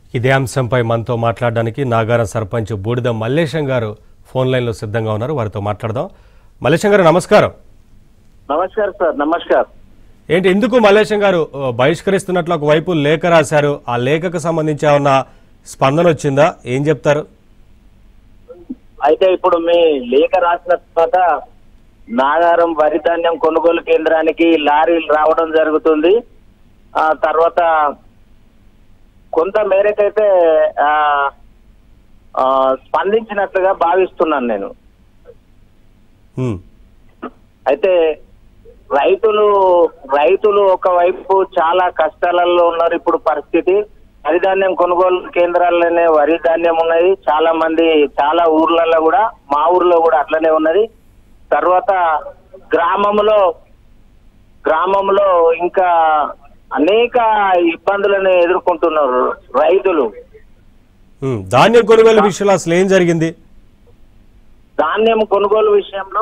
ఇదే అంశంపై మనతో మాట్లాడడానికి నాగారం సర్పంచ్ బూడిద మల్లేశం గారు ఫోన్ లైన్లో సిద్ధంగా ఉన్నారు వారితో మాట్లాడదాం మల్లేశం గారు నమస్కారం నమస్కార్ సార్ నమస్కార్ ఏంటి ఎందుకు మల్లేశం గారు ఆ, బహిష్కరిస్తున్నట్లు ఒకవైపు లేఖ రాశారు ఆ లేఖకు సంబంధించి ఏమన్నా స్పందన వచ్చిందా ఏం చెప్తారు అయితే ఇప్పుడు మీ లేఖ రాసిన తర్వాత నాగారం వరి ధాన్యం కొనుగోలు కేంద్రానికి లారీలు రావడం జరుగుతుంది ఆ తర్వాత కొంత మేరకైతే ఆ, ఆ, స్పందించినట్లుగా భావిస్తున్నాను నేను హ్మ్. అయితే రైతులు రైతులు ఒకవైపు చాలా కష్టాలలో ఉన్నారు ఇప్పుడు పరిస్థితి వరి ధాన్యం కొనుగోలు కేంద్రాల్లోనే వరి ధాన్యం ఉన్నది చాలా మంది చాలా ఊర్లలో కూడా మా ఊర్లో కూడా అట్లనే ఉన్నది తర్వాత గ్రామంలో గ్రామంలో ఇంకా అనేక ఇబ్బందులను ఎదుర్కొంటున్నారు రైతులు హ్మ్. ధాన్యం కొనుగోలు విషయంలో అసలు ఏం జరిగింది ధాన్యం కొనుగోలు విషయంలో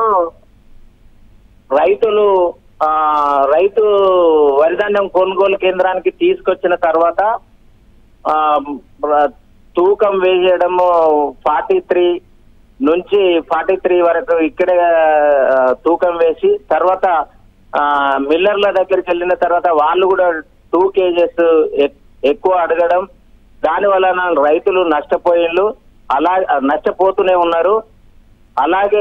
రైతులు ఆ రైతు వరి ధాన్యం కొనుగోలు కేంద్రానికి తీసుకొచ్చిన తర్వాత ఆ ప్ర- తూకం వేయడము ఫార్టీ త్రీ నుంచి ఫార్టీ త్రీ వరకు ఇక్కడే ఆ, తూకం వేసి తర్వాత ఆ, మిల్లర్ల దగ్గరికి వెళ్ళిన తర్వాత వాళ్ళు కూడా టూ కేజెస్ ఎక్కువ అడగడం దాని వలన రైతులు నష్టపోయిళ్ళు అలా నష్టపోతూనే ఉన్నారు అలాగే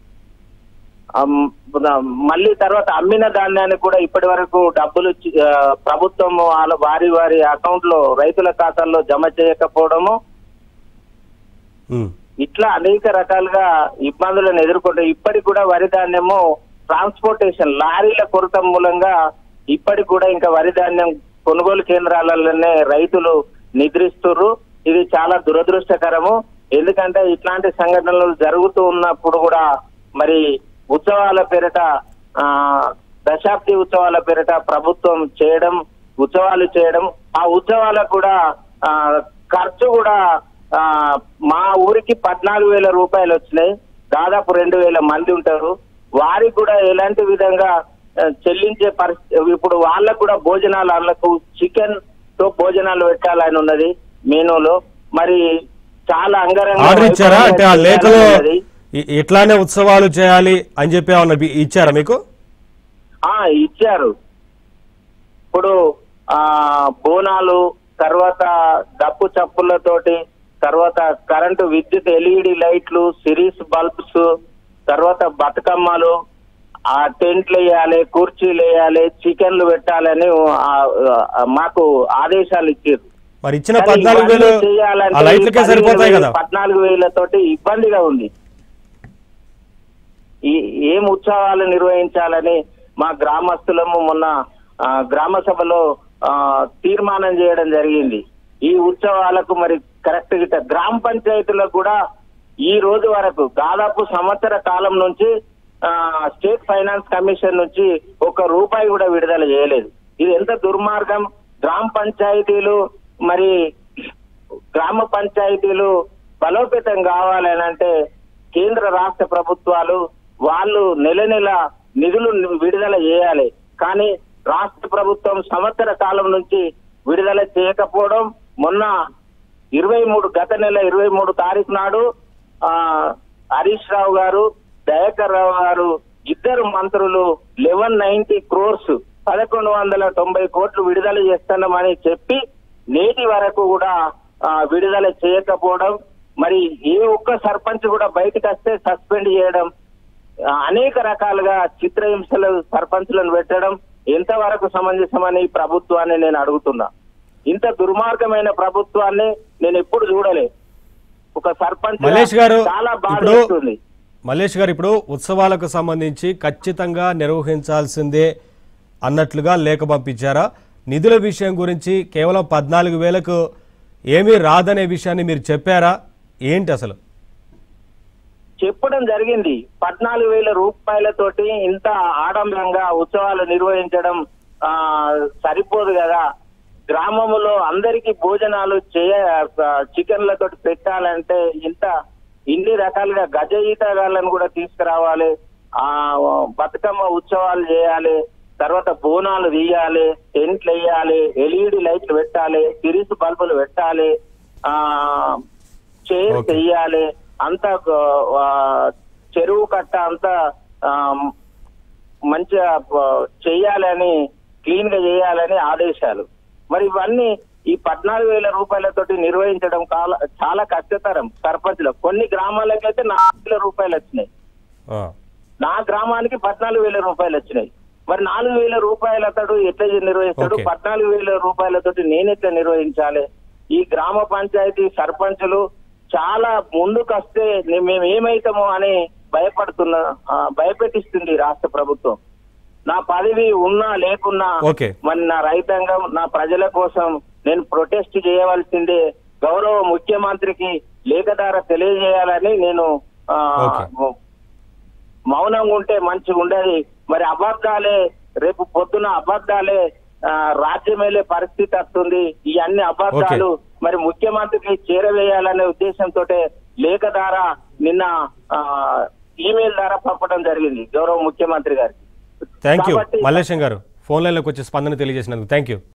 అమ్, మళ్ళీ తర్వాత అమ్మిన ధాన్యాన్ని కూడా ఇప్పటి వరకు డబ్బులు ఇచ్చి, ఆ, ప్రభుత్వం వాళ్ళ వారి వారి అకౌంట్ లో రైతుల ఖాతాల్లో జమ చేయకపోవడము హ్మ్. ఇట్లా అనేక రకాలుగా ఇబ్బందులను ఎదుర్కొంటే ఇప్పటికి కూడా వరి ధాన్యము ట్రాన్స్పోర్టేషన్ లారీల కొరత మూలంగా ఇప్పటికి కూడా ఇంకా వరి ధాన్యం కొనుగోలు కేంద్రాలలోనే రైతులు నిద్రిస్తుర్రు ఇది చాలా దురదృష్టకరము ఎందుకంటే ఇట్లాంటి సంఘటనలు జరుగుతూ ఉన్నప్పుడు కూడా మరి ఉత్సవాల పేరిట ఆ దశాబ్ది ఉత్సవాల పేరిట ప్రభుత్వం చేయడం ఉత్సవాలు చేయడం ఆ ఉత్సవాలకు కూడా ఆ ఖర్చు కూడా ఆ మా ఊరికి పద్నాలుగు వేల రూపాయలు వచ్చినాయి దాదాపు రెండు వేల మంది ఉంటారు వారికి కూడా ఎలాంటి విధంగా ఆ, చెల్లించే పరిస్థితి ఇప్పుడు వాళ్ళకు కూడా భోజనాలు వాళ్ళకు చికెన్ తో భోజనాలు పెట్టాలని ఉన్నది మెనూలో మరి చాలా అంగరంగ ఆర్డర్ ఇచ్చారా అంటే ఆ వైభవంగా లేఖలో చేయాలని ఉన్నది. ఇ- ఇట్లానే ఉత్సవాలు చేయాలి అని చెప్పి ఏమన్నా బి- ఇచ్చారా మీకు ఆ ఇచ్చారు ఇప్పుడు ఆ బోనాలు తర్వాత డప్పు చప్పులతోటి తర్వాత కరెంటు విద్యుత్ ఎల్ఈడి లైట్లు సిరీస్ బల్బ్స్ తర్వాత బతుకమ్మలు ఆ టెంట్లు వేయాలి కుర్చీలు వేయాలి చికెన్లు పెట్టాలని ఆ, ఆ, మాకు ఆదేశాలు ఇచ్చారు మరి ఇచ్చిన కానీ పద్నాలుగు వేలు ఇవన్నీ చేయాలంటే ఆ లైట్లకే పదిహేను సరిపోతాయి వేలు, కదా పద్నాలుగు వేలతోటి ఇబ్బందిగా ఉంది ఈ ఏం ఉత్సవాలు నిర్వహించాలని మా గ్రామస్తులము మొన్న ఆ, గ్రామ సభలో ఆ, తీర్మానం చేయడం జరిగింది ఈ ఉత్సవాలకు మరి కరెక్ట్ గిట్ట గ్రామ పంచాయతీలకు కూడా ఈ రోజు వరకు దాదాపు సంవత్సర కాలం నుంచి ఆ, స్టేట్ ఫైనాన్స్ కమిషన్ నుంచి ఒక రూపాయి కూడా విడుదల చేయలేదు ఇది ఎంత దుర్మార్గం గ్రామ పంచాయతీలు మరి గ్రామ పంచాయతీలు బలోపేతం కావాలని అంటే కేంద్ర రాష్ట్ర ప్రభుత్వాలు వాళ్ళు నెల నెల నిధులు విడుదల చేయాలి కానీ రాష్ట్ర ప్రభుత్వం సంవత్సర కాలం నుంచి విడుదల చేయకపోవడం మొన్న ఇరవై మూడు గత నెల ఇరవై మూడు తారీఖు నాడు ఆ హరీష్ రావు గారు దయాకర్ రావు గారు ఇద్దరు మంత్రులు లెవెన్ నైన్టీ క్రోర్స్ పదకొండు వందల తొంభై కోట్లు విడుదల చేస్తున్నామని చెప్పి నేటి వరకు కూడా ఆ, విడుదల చేయకపోవడం మరి ఏ ఒక్క సర్పంచ్ కూడా బయటకు వస్తే సస్పెండ్ చేయడం ఆ, అనేక రకాలుగా చిత్రహింసలు సర్పంచులను పెట్టడం ఎంతవరకు సమంజసమని ఈ ప్రభుత్వాన్ని నేను అడుగుతున్నా ఇంత దుర్మార్గమైన ప్రభుత్వాన్ని నేను ఎప్పుడు చూడలే ఒక సర్పంచ్ మల్లేష్ గారు చాలా బాధ ఇప్పుడు వేస్తుంది. మల్లేష్ గారు ఇప్పుడు ఉత్సవాలకు సంబంధించి ఖచ్చితంగా నిర్వహించాల్సిందే అన్నట్లుగా లేఖ పంపించారా నిధుల విషయం గురించి కేవలం పద్నాలుగు వేలకు ఏమీ రాదనే విషయాన్ని మీరు చెప్పారా ఏంటి అసలు చెప్పడం జరిగింది పద్నాలుగు వేల రూపాయలతోటి ఇంత ఆడంబరంగా ఉత్సవాలు నిర్వహించడం ఆ సరిపోదు కదా గ్రామంలో అందరికీ భోజనాలు చేయ చికెన్లతోటి పెట్టాలంటే ఇంత ఇన్ని రకాలుగా గజ ఈతగాళ్ళను కూడా తీసుకురావాలి ఆ బతుకమ్మ ఉత్సవాలు చేయాలి తర్వాత బోనాలు తీయాలి టెంట్లు వేయాలి ఎల్ఈడి లైట్లు పెట్టాలి సిరీస్ బల్బులు పెట్టాలి ఆ చైర్ Okay. చెయ్యాలి అంతా ఆ, చెరువు కట్ట అంతా ఆ, మంచిగా ఆ, చెయ్యాలని క్లీన్ గా చేయాలని ఆదేశాలు మరి ఇవన్నీ ఈ పద్నాలుగు వేల రూపాయలతోటి నిర్వహించడం కాల- చాలా కష్టతరం సర్పంచ్లో కొన్ని గ్రామాలకైతే నాలుగు వేల రూపాయలు వచ్చినాయి ఆ, నా గ్రామానికి పద్నాలుగు వేల రూపాయలు వచ్చినాయి మరి నాలుగు వేల రూపాయలు అతడు ఎట్లా నిర్వహిస్తాడు Okay. పద్నాలుగు వేల రూపాయలతోటి నేను ఎట్లా నిర్వహించాలి ఈ గ్రామ పంచాయతీ సర్పంచులు చాలా ముందుకు వస్తే నే- మేము ఏమైతామో అని భయపడుతున్న ఆ, భయపెట్టిస్తుంది ఈ రాష్ట్ర ప్రభుత్వం నా పదవి ఉన్నా లేకున్నా ఓకే మరి నా రైతాంగం నా ప్రజల కోసం నేను ప్రొటెస్ట్ చేయవలసిందే గౌరవ ముఖ్యమంత్రికి లేఖ ద్వారా తెలియజేయాలని నేను ఆ, ఓకే. మౌనంగా ఉంటే మంచిగా ఉండేది మరి అబద్ధాలే రేపు పొద్దున అబద్ధాలే ఆ, రాజ్యం వెళ్ళే పరిస్థితి వస్తుంది ఈ అన్ని అబద్ధాలు మరి ముఖ్యమంత్రికి చేరవేయాలనే ఉద్దేశంతో లేఖ ద్వారా నిన్న ఆ, ఈమెయిల్ ద్వారా పంపడం జరిగింది గౌరవ ముఖ్యమంత్రి గారికి థ్యాంక్ యూ కాబట్టి- మల్లేశం గారు ఫోన్ లైన్లోకి వచ్చి స్పందన తెలియజేసినందుకు థ్యాంక్ యూ